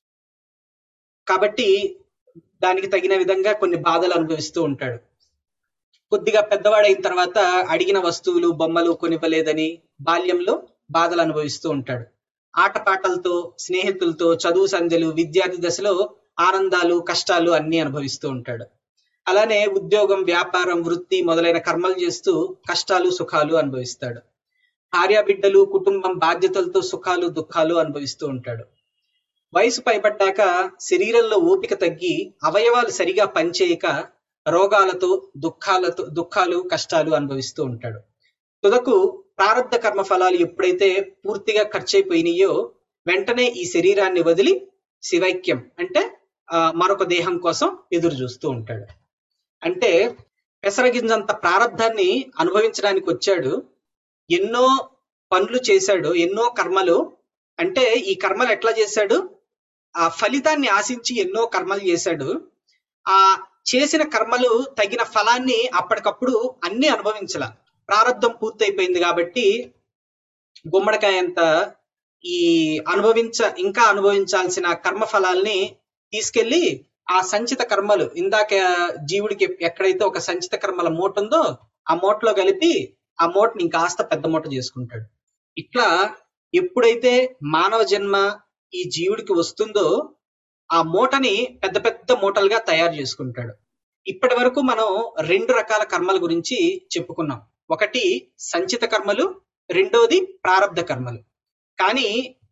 కాబట్టి దానికి తగిన విధంగా కొన్ని బాధలు అనుభవిస్తూ ఉంటాడు కొద్దిగా పెద్దవాడైన తర్వాత అడిగిన వస్తువులు బొమ్మలు కొనివ్వలేదని బాల్యంలో బాధలు అనుభవిస్తూ ఉంటాడు ఆటపాటలతో స్నేహితులతో చదువు సంధ్యలు విద్యార్థి దశలో ఆనందాలు కష్టాలు అన్ని అనుభవిస్తూ ఉంటాడు అలానే ఉద్యోగం వ్యాపారం వృత్తి మొదలైన కర్మలు చేస్తూ కష్టాలు సుఖాలు అనుభవిస్తాడు భార్య బిడ్డలు కుటుంబం బాధ్యతలతో సుఖాలు దుఃఖాలు అనుభవిస్తూ ఉంటాడు వయసు పైబడ్డాక శరీరంలో ఓపిక తగ్గి అవయవాలు సరిగా పనిచేయక రోగాలతో దుఃఖాలతో దుఃఖాలు కష్టాలు అనుభవిస్తూ ఉంటాడు తుదకు ప్రారంధ కర్మ ఫలాలు ఎప్పుడైతే పూర్తిగా ఖర్చయిపోయినాయో వెంటనే ఈ శరీరాన్ని వదిలి శివైక్యం అంటే ఆ, మరొక దేహం కోసం ఎదురు చూస్తూ ఉంటాడు అంటే పెసరగింజంత ప్రారంధాన్ని అనుభవించడానికి వచ్చాడు ఎన్నో పనులు చేశాడు ఎన్నో కర్మలు అంటే ఈ కర్మలు ఎట్లా చేశాడు ఆ ఫలితాన్ని ఆశించి ఎన్నో కర్మలు చేశాడు ఆ చేసిన కర్మలు తగిన ఫలాన్ని అప్పటికప్పుడు అన్ని అనుభవించాల ప్రారంధం పూర్తయిపోయింది కాబట్టి గుమ్మడికాయ అంత ఈ అనుభవించ ఇంకా అనుభవించాల్సిన కర్మ ఫలాల్ని తీసుకెళ్లి ఆ సంచిత కర్మలు ఇందాక జీవుడికి ఎక్కడైతే ఒక సంచిత కర్మల మూట ఉందో ఆ మూటలో కలిపి ఆ మూటని ఇంకాస్త పెద్ద మూట చేసుకుంటాడు ఇట్లా ఎప్పుడైతే మానవ జన్మ ఈ జీవుడికి వస్తుందో ఆ మూటని పెద్ద పెద్ద మూటలుగా తయారు చేసుకుంటాడు ఇప్పటి వరకు మనం రెండు రకాల కర్మల గురించి చెప్పుకున్నాం ఒకటి సంచిత కర్మలు రెండోది ప్రారంధ కర్మలు కానీ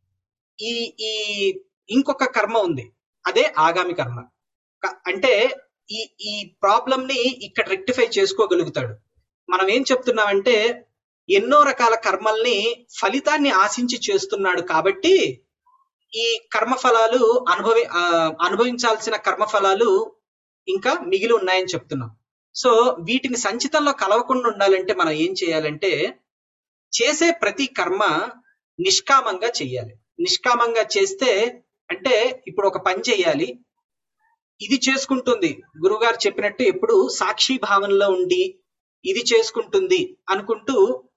ఈ ఈ ఇంకొక కర్మ ఉంది అదే ఆగామి కర్మ క- అంటే ఈ ఈ ప్రాబ్లం ని ఇక్కడ రెక్టిఫై చేసుకోగలుగుతాడు మనం ఏం చెప్తున్నామంటే ఎన్నో రకాల కర్మల్ని ఫలితాన్ని ఆశించి చేస్తున్నాడు కాబట్టి ఈ కర్మఫలాలు అనుభవి ఆ, అనుభవించాల్సిన కర్మఫలాలు ఇంకా మిగిలి ఉన్నాయని చెప్తున్నాం సో వీటిని సంచితంలో కలవకుండా ఉండాలంటే మనం ఏం చేయాలంటే చేసే ప్రతి కర్మ నిష్కామంగా చెయ్యాలి నిష్కామంగా చేస్తే అంటే ఇప్పుడు ఒక పని చేయాలి ఇది చేసుకుంటుంది గురువుగారు చెప్పినట్టు ఎప్పుడు సాక్షి భావనలో ఉండి ఇది చేసుకుంటుంది అనుకుంటూ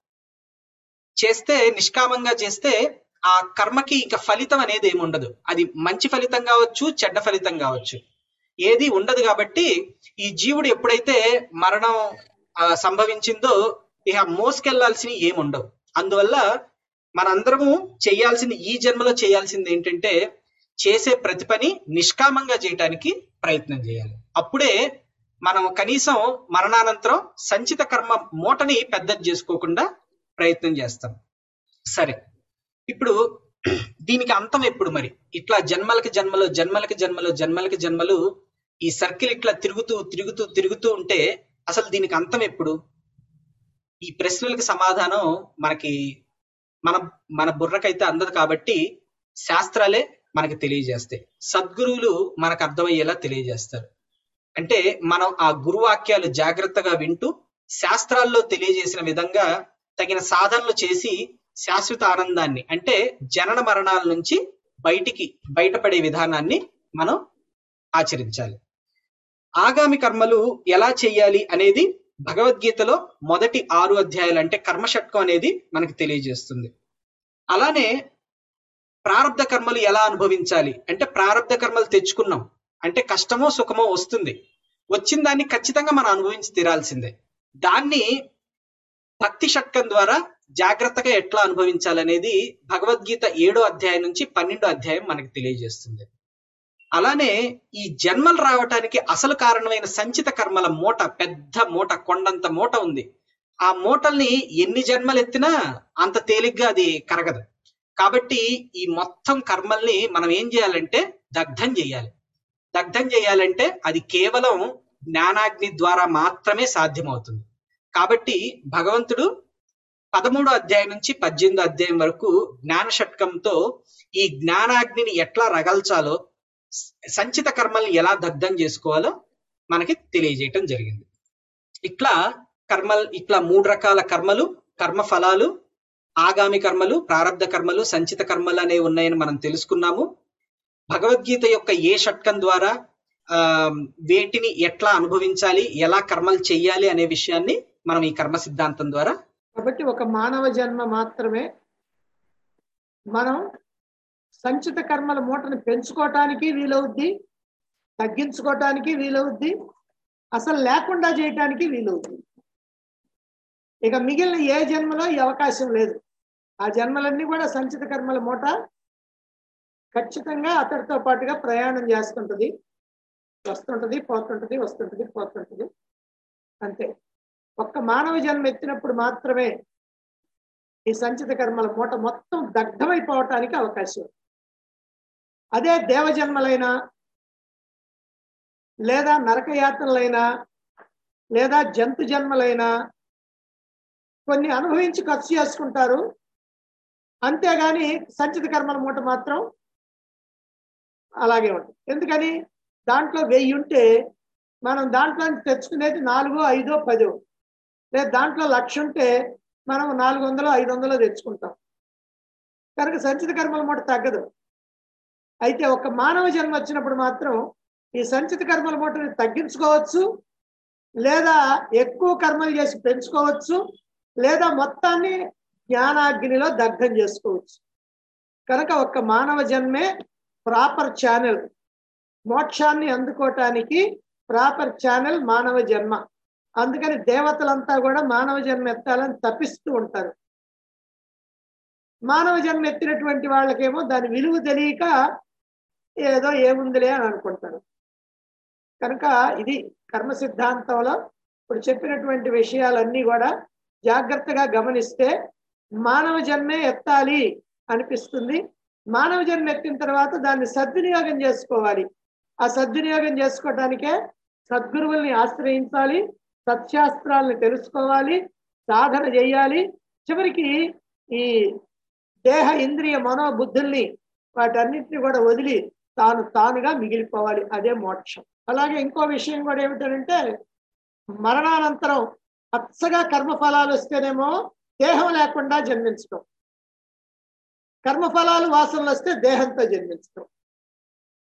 చేస్తే నిష్కామంగా చేస్తే ఆ కర్మకి ఇంకా ఫలితం అనేది ఏమి ఉండదు అది మంచి ఫలితం కావచ్చు చెడ్డ ఫలితం కావచ్చు ఏది ఉండదు కాబట్టి ఈ జీవుడు ఎప్పుడైతే మరణం ఆ, సంభవించిందో ఇక మోసుకెళ్లాల్సినవి ఏమి ఉండవు అందువల్ల మనందరము చేయాల్సింది ఈ జన్మలో చేయాల్సింది ఏంటంటే చేసే ప్రతి పని నిష్కామంగా చేయటానికి ప్రయత్నం చేయాలి అప్పుడే మనం కనీసం మరణానంతరం సంచిత కర్మ మూటని పెద్దది చేసుకోకుండా ప్రయత్నం చేస్తాం సరే ఇప్పుడు దీనికి అంతం ఎప్పుడు మరి ఇట్లా జన్మలకి జన్మలు జన్మలకి జన్మలు జన్మలకి జన్మలు ఈ సర్కిల్ ఇట్లా తిరుగుతూ తిరుగుతూ తిరుగుతూ ఉంటే అసలు దీనికి అంతం ఎప్పుడు ఈ ప్రశ్నలకు సమాధానం మనకి మన మన బుర్రకైతే అందదు కాబట్టి శాస్త్రాలే మనకి తెలియజేస్తాయి సద్గురువులు మనకు అర్థమయ్యేలా తెలియజేస్తారు అంటే మనం ఆ గురువాక్యాలు జాగ్రత్తగా వింటూ శాస్త్రాల్లో తెలియజేసిన విధంగా తగిన సాధనలు చేసి శాశ్వత ఆనందాన్ని అంటే జనన మరణాల నుంచి బయటికి బయటపడే విధానాన్ని మనం ఆచరించాలి ఆగామి కర్మలు ఎలా చేయాలి అనేది భగవద్గీతలో మొదటి ఆరు అధ్యాయాలు అంటే కర్మషట్కం అనేది మనకి తెలియజేస్తుంది అలానే ప్రారంధ కర్మలు ఎలా అనుభవించాలి అంటే ప్రారంధ కర్మలు తెచ్చుకున్నాం అంటే కష్టమో సుఖమో వస్తుంది వచ్చిన దాన్ని ఖచ్చితంగా మనం అనుభవించి తీరాల్సిందే దాన్ని భక్తి షట్కం ద్వారా జాగ్రత్తగా ఎట్లా అనుభవించాలనేది భగవద్గీత ఏడో అధ్యాయం నుంచి పన్నెండో అధ్యాయం మనకి తెలియజేస్తుంది అలానే ఈ జన్మలు రావటానికి అసలు కారణమైన సంచిత కర్మల మూట పెద్ద మూట కొండంత మూట ఉంది ఆ మూటల్ని ఎన్ని జన్మలు ఎత్తినా అంత తేలిగ్గా అది కరగదు కాబట్టి ఈ మొత్తం కర్మల్ని మనం ఏం చేయాలంటే దగ్ధం చేయాలి దగ్ధం చేయాలంటే అది కేవలం జ్ఞానాగ్ని ద్వారా మాత్రమే సాధ్యమవుతుంది కాబట్టి భగవంతుడు పదమూడో అధ్యాయం నుంచి పద్దెనిమిదో అధ్యాయం వరకు జ్ఞాన షట్కంతో ఈ జ్ఞానాగ్నిని ఎట్లా రగల్చాలో సంచిత కర్మల్ని ఎలా దగ్ధం చేసుకోవాలో మనకి తెలియజేయటం జరిగింది ఇట్లా కర్మల్ ఇట్లా మూడు రకాల కర్మలు కర్మ ఫలాలు ఆగామి కర్మలు ప్రారంధ కర్మలు సంచిత కర్మలు అనేవి ఉన్నాయని మనం తెలుసుకున్నాము భగవద్గీత యొక్క ఏ షట్కం ద్వారా ఆ వేటిని ఎట్లా అనుభవించాలి ఎలా కర్మలు చెయ్యాలి అనే విషయాన్ని మనం ఈ కర్మ సిద్ధాంతం ద్వారా కాబట్టి ఒక మానవ జన్మ మాత్రమే మనం సంచిత కర్మల మూటను పెంచుకోవటానికి వీలవుద్ది తగ్గించుకోవటానికి వీలవుద్ది అసలు లేకుండా చేయటానికి వీలవుద్ది ఇక మిగిలిన ఏ జన్మలో ఈ అవకాశం లేదు ఆ జన్మలన్నీ కూడా సంచిత కర్మల మూట ఖచ్చితంగా అతడితో పాటుగా ప్రయాణం చేస్తుంటది వస్తుంటది పోతుంటది వస్తుంటది పోతుంటది అంతే ఒక్క మానవ జన్మ ఎత్తినప్పుడు మాత్రమే ఈ సంచిత కర్మల మూట మొత్తం దగ్ధమైపోవటానికి అవకాశం ఉంది. అదే దేవజన్మలైనా లేదా నరకయాత్రలైనా లేదా జంతు జన్మలైనా కొన్ని అనుభవించి ఖర్చు చేసుకుంటారు అంతేగాని సంచిత కర్మల మూట మాత్రం అలాగే ఉంటుంది ఎందుకని దాంట్లో వెయ్యి ఉంటే మనం దాంట్లో నుంచి తెచ్చుకునేది నాలుగో ఐదో పదో లేదా దాంట్లో లక్ష ఉంటే మనం నాలుగు వందలు ఐదు వందలు తెచ్చుకుంటాం కనుక సంచిత కర్మల మూట తగ్గదు అయితే ఒక మానవ జన్మ వచ్చినప్పుడు మాత్రం ఈ సంచిత కర్మల మూటని తగ్గించుకోవచ్చు లేదా ఎక్కువ కర్మలు చేసి పెంచుకోవచ్చు లేదా మొత్తాన్ని జ్ఞానాగ్నిలో దగ్ధం చేసుకోవచ్చు కనుక ఒక్క మానవ జన్మే ప్రాపర్ ఛానల్ మోక్షాన్ని అందుకోవటానికి ప్రాపర్ ఛానల్ మానవ జన్మ అందుకని దేవతలంతా కూడా మానవ జన్మ ఎత్తాలని తప్పిస్తూ ఉంటారు మానవ జన్మ ఎత్తినటువంటి వాళ్ళకేమో దాని విలువ తెలియక ఏదో ఏముందిలే అని అనుకుంటారు కనుక ఇది కర్మ సిద్ధాంతంలో ఇప్పుడు చెప్పినటువంటి విషయాలన్నీ కూడా జాగ్రత్తగా గమనిస్తే మానవ జన్మే ఎత్తాలి అనిపిస్తుంది మానవ జన్మ ఎత్తిన తర్వాత దాన్ని సద్వినియోగం చేసుకోవాలి ఆ సద్వినియోగం చేసుకోవటానికే సద్గురువుల్ని ఆశ్రయించాలి సత్శాస్త్రాలను తెలుసుకోవాలి సాధన చేయాలి చివరికి ఈ దేహ ఇంద్రియ మనోబుద్ధుల్ని వాటన్నిటిని కూడా వదిలి తాను తానుగా మిగిలిపోవాలి అదే మోక్షం అలాగే ఇంకో విషయం కూడా ఏమిటంటే మరణానంతరం అచ్చగా కర్మఫలాలు వస్తేనేమో దేహం లేకుండా జన్మించడం కర్మఫలాలు వాసనలు వస్తే దేహంతో జన్మించడం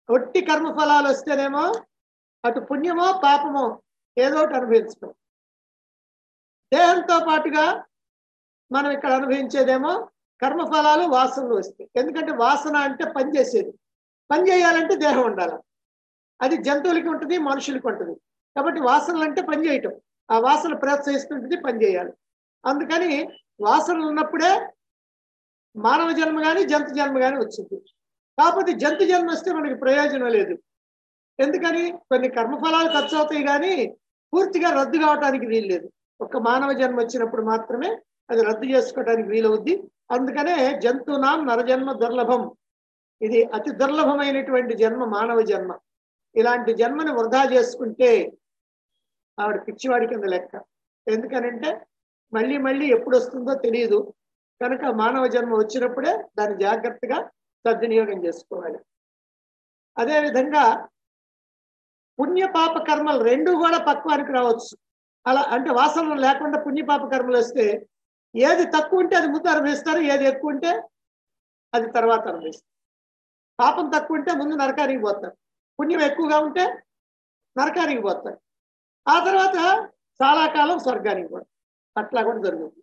ఒట్టి కర్మ ఫలాలు వస్తేనేమో అటు పుణ్యమో పాపమో ఏదో ఒకటి అనుభవించడం దేహంతో పాటుగా మనం ఇక్కడ అనుభవించేదేమో కర్మ ఫలాలు వాసనలు వస్తాయి ఎందుకంటే వాసన అంటే పని చేసేది పని చేయాలంటే దేహం ఉండాలి అది జంతువులకి ఉంటుంది మనుషులకి ఉంటుంది కాబట్టి వాసనలు అంటే పని చేయటం ఆ వాసన ప్రోత్సహిస్తుంటుంది పని చేయాలి అందుకని వాసనలు ఉన్నప్పుడే మానవ జన్మ కానీ జంతు జన్మ కానీ వచ్చింది కాకపోతే జంతు జన్మ వస్తే మనకి ప్రయోజనం లేదు ఎందుకని కొన్ని కర్మఫలాలు ఖర్చు అవుతాయి కానీ పూర్తిగా రద్దు కావడానికి వీలు లేదు ఒక మానవ జన్మ వచ్చినప్పుడు మాత్రమే అది రద్దు చేసుకోవడానికి వీలవుద్ది అందుకనే జంతునాం నరజన్మ దుర్లభం ఇది అతి దుర్లభమైనటువంటి జన్మ మానవ జన్మ ఇలాంటి జన్మని వృధా చేసుకుంటే ఆవిడ పిచ్చివాడి కింద లెక్క ఎందుకనంటే మళ్ళీ మళ్ళీ ఎప్పుడు వస్తుందో తెలియదు కనుక మానవ జన్మ వచ్చినప్పుడే దాన్ని జాగ్రత్తగా సద్వినియోగం చేసుకోవాలి అదేవిధంగా పుణ్య పాప కర్మలు రెండు కూడా పక్వానికి రావచ్చు అలా అంటే వాసనలు లేకుండా పుణ్య పాప కర్మలు వస్తే ఏది తక్కువ ఉంటే అది ముందు అనుభవిస్తారు ఏది ఎక్కువ ఉంటే అది తర్వాత అనుభవిస్తారు పాపం తక్కువ ఉంటే ముందు నరకానికి పోతారు పుణ్యం ఎక్కువగా ఉంటే నరకానికి పోతారు ఆ తర్వాత చాలా కాలం స్వర్గానికి పోతారు అట్లా కూడా జరుగుతుంది